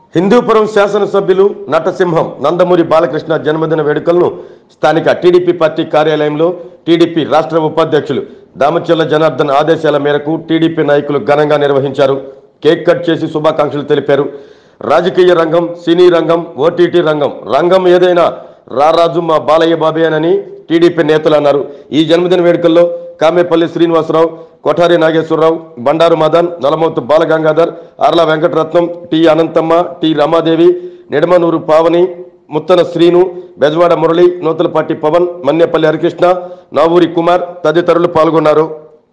హిందూపురం శాసనసభ్యులు నటసింహం నందమూరి బాలకృష్ణ జన్మదిన వేడుకలను స్థానిక టీడీపీ పార్టీ కార్యాలయంలో టీడీపీ రాష్ట్ర ఉపాధ్యక్షులు దామచల్ల జనార్దన్ ఆదేశాల మేరకు టీడీపీ నాయకులు ఘనంగా నిర్వహించారు కేక్ కట్ చేసి శుభాకాంక్షలు తెలిపారు రాజకీయ రంగం సినీ రంగం ఓటీటీ రంగం రంగం ఏదైనా రారాజు మా బాలయ్య బాబేనని టీడీపీ నేతలు అన్నారు ఈ జన్మదిన వేడుకల్లో కామేపల్లి శ్రీనివాసరావు కొఠారి నాగేశ్వరరావు బండారు మదన్ నలమోతు బాలగంగాధర్ ఆర్ల వెంకటరత్నం టి అనంతమ్మ టి రమాదేవి నిడమనూరు పావని ముత్తన శ్రీను బెజవాడ మురళి నూతలపాటి పవన్ మన్నేపల్లి హరికృష్ణ నావూరి కుమార్ తదితరులు పాల్గొన్నారు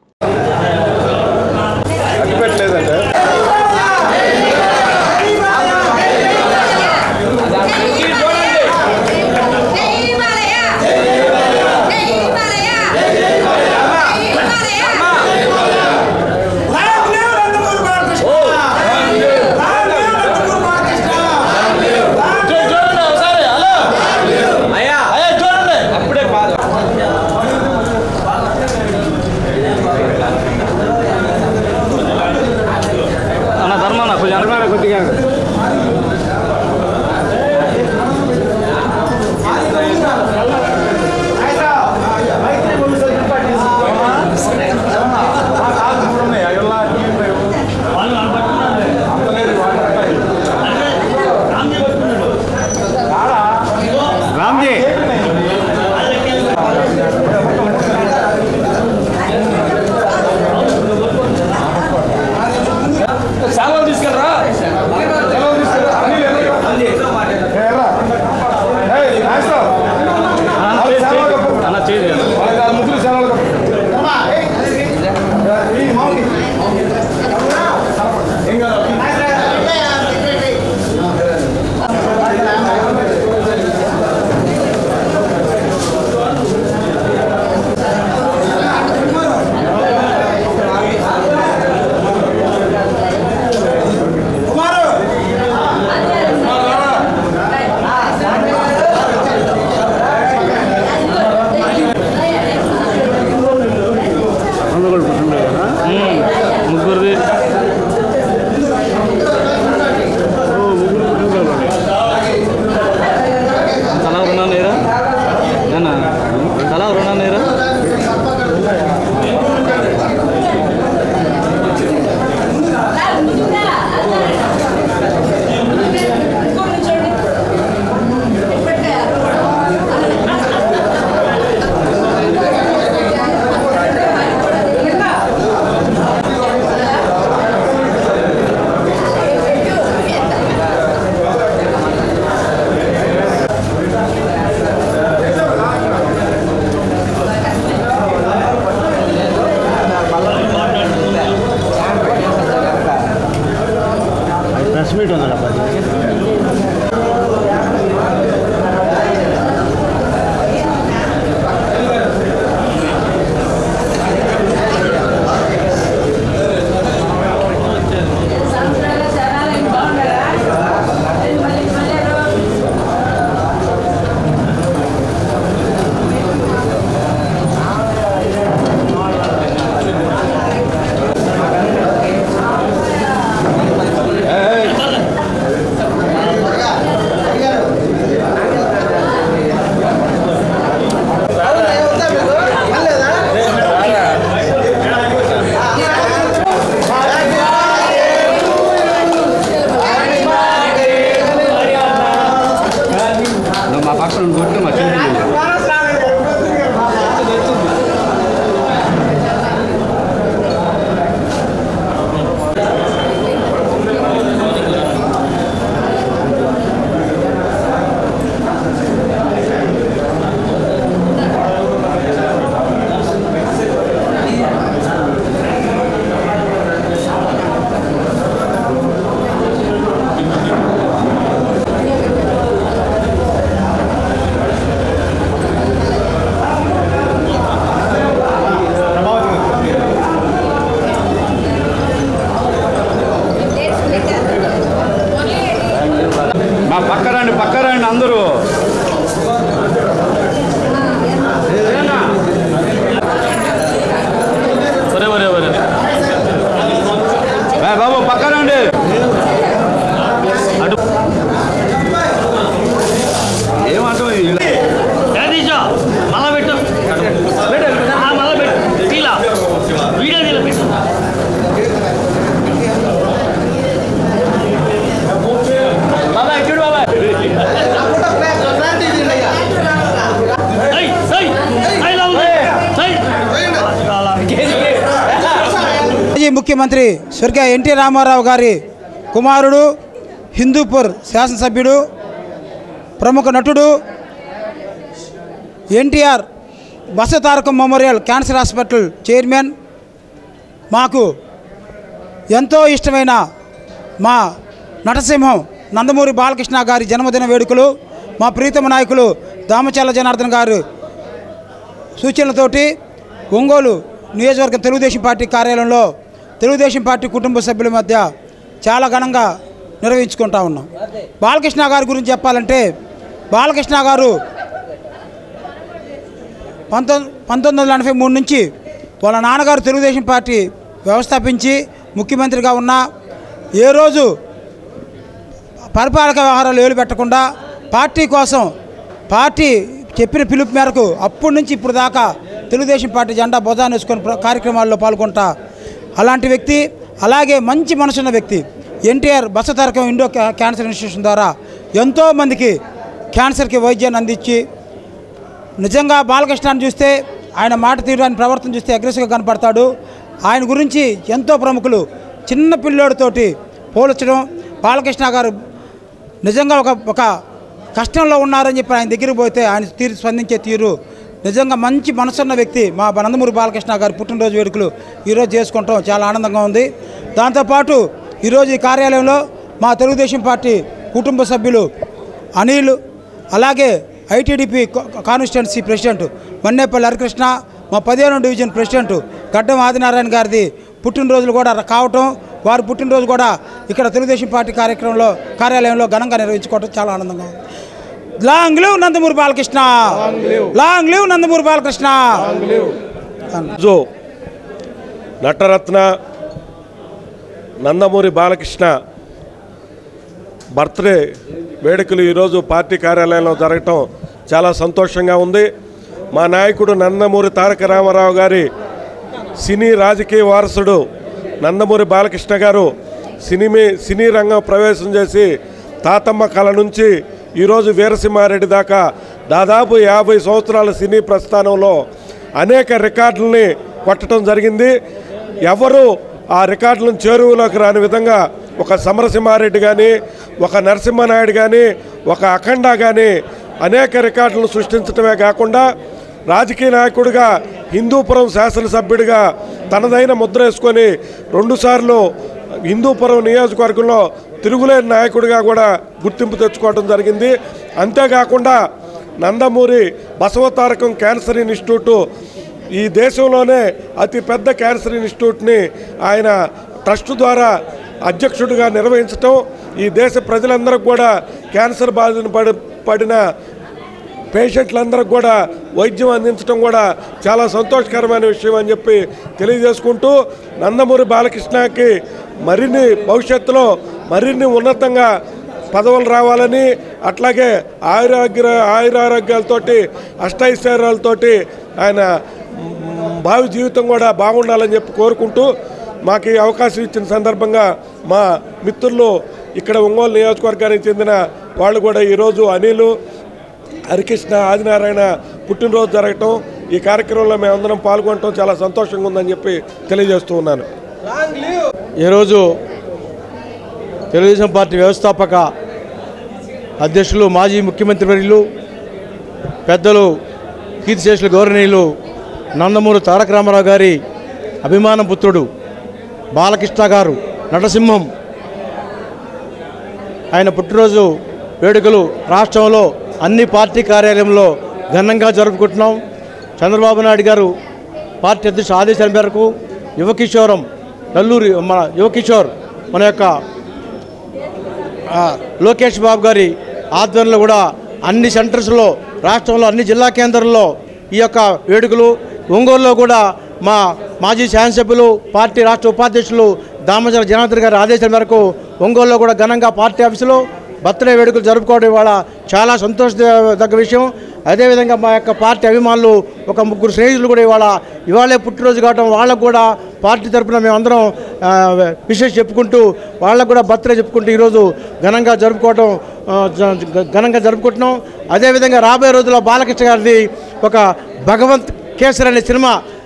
అన్న ధర్మన్న కొంచెం అనుకున్నాడు కొద్దిగా రామ్జీ సెలవు తీసుకెళ్ళరా అన్న చేసి ముగ్గురిది తలా రుణా నేరా నేనా తలా రుణా నేరా ప్రెస్ మీట్ ఉంది మా పక్కన కొట్టి మా చెల్లి మా పక్క రండి పక్క రండి అందరూ ఒరే ఒరే ఒరే ఏ బాబు పక్క రండి అటు ముఖ్యమంత్రి స్వర్గీయ ఎన్టీ రామారావు గారి కుమారుడు హిందూపూర్ శాసనసభ్యుడు ప్రముఖ నటుడు NTR Basavatarakam memorial cancer hospital chairman మాకు ఎంతో ఇష్టమైన మా నటసింహం నందమూరి బాలకృష్ణ గారి జన్మదిన వేడుకలు మా ప్రీతమ నాయకులు దామచల్ల జనార్దన్ గారు సూచనలతోటి ఒంగోలు నియోజకవర్గం తెలుగుదేశం పార్టీ కార్యాలయంలో తెలుగుదేశం పార్టీ కుటుంబ సభ్యుల మధ్య చాలా ఘనంగా నిర్వహించుకుంటా ఉన్నాం బాలకృష్ణ గారి గురించి చెప్పాలంటే బాలకృష్ణ గారు పంతొమ్మిది పంతొమ్మిది వందల ఎనభై మూడు నుంచి వాళ్ళ నాన్నగారు తెలుగుదేశం పార్టీ వ్యవస్థాపించి ముఖ్యమంత్రిగా ఉన్న ఏ రోజు పరిపాలక వ్యవహారాలు ఏలు పెట్టకుండా పార్టీ కోసం పార్టీ చెప్పిన పిలుపు మేరకు అప్పటి నుంచి ఇప్పుడు దాకా తెలుగుదేశం పార్టీ జెండా బొదాన్ని వేసుకొని ప్ర- కార్యక్రమాల్లో పాల్గొంటా అలాంటి వ్యక్తి అలాగే మంచి మనసున్న వ్యక్తి ఎన్టీఆర్ బసతరకం ఇండో క్యా- క్యాన్సర్ ఇన్స్టిట్యూషన్ ద్వారా ఎంతోమందికి క్యాన్సర్కి వైద్యాన్ని అందించి నిజంగా బాలకృష్ణాన్ని చూస్తే ఆయన మాట తీరు ఆయన ప్రవర్తన చూస్తే అగ్రెసివ్గా కనపడతాడు ఆయన గురించి ఎంతో ప్రముఖులు చిన్న పిల్లోడితోటి పోల్చడం బాలకృష్ణ గారు నిజంగా ఒక ఒక కష్టంలో ఉన్నారని చెప్పి ఆయన దగ్గరికి పోతే ఆయన తీరు స్పందించే తీరు నిజంగా మంచి మనసున్న వ్యక్తి మా నందమూరి బాలకృష్ణ గారి పుట్టినరోజు వేడుకలు ఈరోజు చేసుకుంటాం చాలా ఆనందంగా ఉంది దాంతోపాటు ఈరోజు ఈ కార్యాలయంలో మా తెలుగుదేశం పార్టీ కుటుంబ సభ్యులు అనిల్ అలాగే ఐటీడీపీ కాన్స్టిట్యున్సీ ప్రెసిడెంట్ మన్నేపల్లి హరికృష్ణ మా పదిహేను డివిజన్ ప్రెసిడెంట్ గడ్డం ఆదినారాయణ గారిది పుట్టినరోజులు కూడా కావటం వారి పుట్టినరోజు కూడా ఇక్కడ తెలుగుదేశం పార్టీ కార్యక్రమంలో కార్యాలయంలో ఘనంగా నిర్వహించుకోవటం చాలా ఆనందంగా ఉంది long live Nandamuri Balakrishna long live Nandamuri Balakrishna రోజు నటరత్న నందమూరి బాలకృష్ణ బర్త్డే వేడుకలు ఈరోజు పార్టీ కార్యాలయంలో జరగటం చాలా సంతోషంగా ఉంది మా నాయకుడు నందమూరి తారక రామారావు గారి సినీ రాజకీయ వారసుడు నందమూరి బాలకృష్ణ గారు సినిమీ సినీ రంగం ప్రవేశం చేసి తాతమ్మ కళ నుంచి ఈరోజు వీరసింహారెడ్డి దాకా దాదాపు యాభై సంవత్సరాల సినీ ప్రస్థానంలో అనేక రికార్డుల్ని కొట్టడం జరిగింది ఎవరు ఆ రికార్డులను చేరువలోకి రాని విధంగా ఒక సమరసింహారెడ్డి కానీ ఒక నరసింహనాయుడు కానీ ఒక అఖండ కానీ అనేక రికార్డులను సృష్టించడమే కాకుండా రాజకీయ నాయకుడిగా హిందూపురం శాసనసభ్యుడిగా తనదైన ముద్ర వేసుకొని రెండుసార్లు హిందూపురం నియోజకవర్గంలో తిరుగులేని నాయకుడిగా కూడా గుర్తింపు తెచ్చుకోవడం జరిగింది అంతేకాకుండా నందమూరి బసవతారకం క్యాన్సర్ ఇన్స్టిట్యూట్ ఈ దేశంలోనే అతి పెద్ద క్యాన్సర్ ఇన్స్టిట్యూట్ని ఆయన ట్రస్ట్ ద్వారా అధ్యక్షుడిగా నిర్వహించటం ఈ దేశ ప్రజలందరికీ కూడా క్యాన్సర్ బాధిన పడి పడిన పేషెంట్లందరికి కూడా వైద్యం అందించడం కూడా చాలా సంతోషకరమైన విషయం అని చెప్పి తెలియజేసుకుంటూ నందమూరి బాలకృష్ణకి మరిన్ని భవిష్యత్తులో మరిన్ని ఉన్నతంగా పదవులు రావాలని అట్లాగే ఆయురాగ్య ఆయురారోగ్యాలతోటి అష్టైశ్వర్యాలతోటి ఆయన మ్, భావి జీవితం కూడా బాగుండాలని చెప్పి కోరుకుంటూ మాకు ఈ అవకాశం ఇచ్చిన సందర్భంగా మా మిత్రులు ఇక్కడ ఒంగోలు నియోజకవర్గానికి చెందిన వాళ్ళు కూడా ఈరోజు అనిలు హరికృష్ణ ఆదినారాయణ పుట్టినరోజు జరగటం ఈ కార్యక్రమంలో మేమందరం పాల్గొనటం చాలా సంతోషంగా ఉందని చెప్పి తెలియజేస్తూ ఉన్నాను ఈరోజు తెలుగుదేశం పార్టీ వ్యవస్థాపక అధ్యక్షులు మాజీ ముఖ్యమంత్రి వర్యులు పెద్దలు కీర్తిశేషులు గౌరవనీయులు నందమూరి తారక రామారావు గారి అభిమాన పుత్రుడు బాలకృష్ణ గారు నటసింహం ఆయన పుట్టినరోజు వేడుకలు రాష్ట్రంలో అన్ని పార్టీ కార్యాలయంలో ఘనంగా జరుపుకుంటున్నాం చంద్రబాబు నాయుడు గారు పార్టీ అధ్యక్షుడు ఆదేశాల మేరకు యువకిషోరం నల్లూరి మన యువకిషోర్ మన యొక్క ఆ, లోకేష్ బాబు గారి ఆధ్వర్యంలో కూడా అన్ని సెంటర్స్లో రాష్ట్రంలో అన్ని జిల్లా కేంద్రాల్లో ఈ యొక్క వేడుకలు ఒంగోలులో కూడా మా మాజీ శాసనసభ్యులు పార్టీ రాష్ట్ర ఉపాధ్యక్షులు దామచల జనార్దన్ గారి ఆదేశాల మేరకు ఒంగోలులో కూడా ఘనంగా పార్టీ ఆఫీసులో బర్త్డే వేడుకలు జరుపుకోవడం ఇవాళ చాలా సంతోషదగ్గ విషయం అదేవిధంగా మా యొక్క పార్టీ అభిమానులు ఒక ముగ్గురు స్నేహితులు కూడా ఇవాళ ఇవాళే పుట్టినరోజు కావడం వాళ్ళకు కూడా పార్టీ తరఫున మేమందరం ఆ, విశేష చెప్పుకుంటూ వాళ్ళకు కూడా బర్త్డే చెప్పుకుంటూ ఈరోజు ఘనంగా జరుపుకోవడం ఆ, జ- జ- ఘనంగా జరుపుకుంటున్నాం అదేవిధంగా రాబోయే రోజుల్లో బాలకృష్ణ గారిది ఒక భగవంత్ కేసరి అనే సినిమా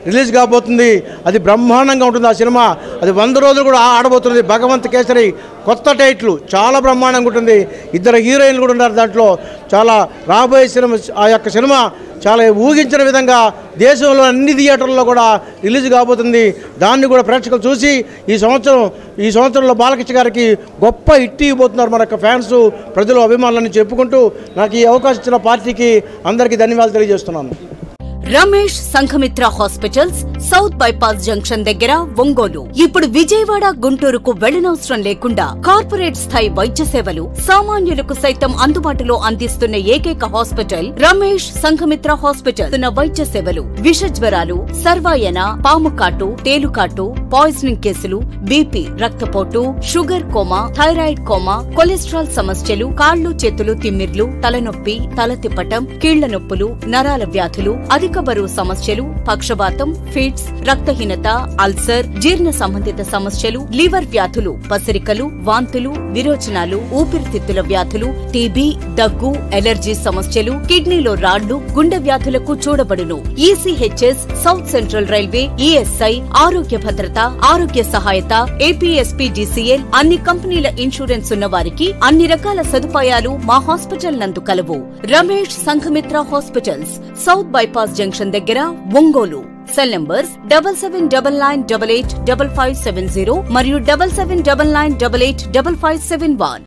రిలీజ్ కాబోతుంది అది బ్రహ్మాండంగా ఉంటుంది ఆ సినిమా అది వంద రోజులు కూడా ఆడబోతుంది భగవంత్ కేసరి కొత్త టైట్లు చాలా బ్రహ్మాండంగా ఉంటుంది ఇద్దరు హీరోయిన్లు కూడా ఉన్నారు దాంట్లో చాలా రాబోయే సినిమా ఆ యొక్క సినిమా చాలా ఊహించిన విధంగా దేశంలో అన్ని థియేటర్లలో కూడా రిలీజ్ కాబోతుంది దాన్ని కూడా ప్రేక్షకులు చూసి ఈ సంవత్సరం ఈ సంవత్సరంలో బాలకృష్ణ గారికి గొప్ప హిట్ ఇవ్వబోతున్నారు మన యొక్క ఫ్యాన్స్ ప్రజలు అభిమానులని చెప్పుకుంటూ నాకు ఈ అవకాశం ఇచ్చిన పార్టీకి అందరికీ ధన్యవాదాలు తెలియజేస్తున్నాను Ramesh Sanghamitra hospitals south bypass junction దగ్గర ఒంగోలు ఇప్పుడు విజయవాడ గుంటూరుకు వెళ్లనవసరం లేకుండా కార్పొరేట్ స్థాయి వైద్య సేవలు సామాన్యులకు సైతం అందుబాటులో అందిస్తున్న ఏకైక హాస్పిటల్ రమేష్ సంఘమిత్ర హాస్పిటల్ ఉన్న వైద్య సేవలు విష జ్వరాలు సర్వాయన పాము కాటు తేలుకాటు పాయిజనింగ్ కేసులు బీపీ రక్తపోటు sugar coma thyroid coma cholesterol సమస్యలు కాళ్లు చేతులు తిమ్మిర్లు తలనొప్పి తల తిప్పటం కీళ్ల నొప్పులు నరాల వ్యాధులు అధిక బరువు సమస్యలు పక్షవాతం ఫిట్స్ రక్తహీనత అల్సర్ జీర్ణ సంబంధిత సమస్యలు లివర్ వ్యాధులు పసిరికలు వాంతులు విరోచనాలు ఊపిరితిత్తుల వ్యాధులు టీబీ దగ్గు ఎలర్జీ సమస్యలు కిడ్నీలో రాళ్లు గుండె వ్యాధులకు చూడబడును ECHS south central railway ESI ఆరోగ్య భద్రత ఆరోగ్య సహాయత ఏపీఎస్పీడీసీఎల్ అన్ని కంపెనీల ఇన్సూరెన్స్ ఉన్న వారికి అన్ని రకాల సదుపాయాలు మా హాస్పిటల్ నందు కలవు Ramesh Sanghamitra hospitals south bypass junction దగ్గర Ongole cell numbers double seven double nine double eight double five seven zero మరియు double seven double nine double eight double five seven one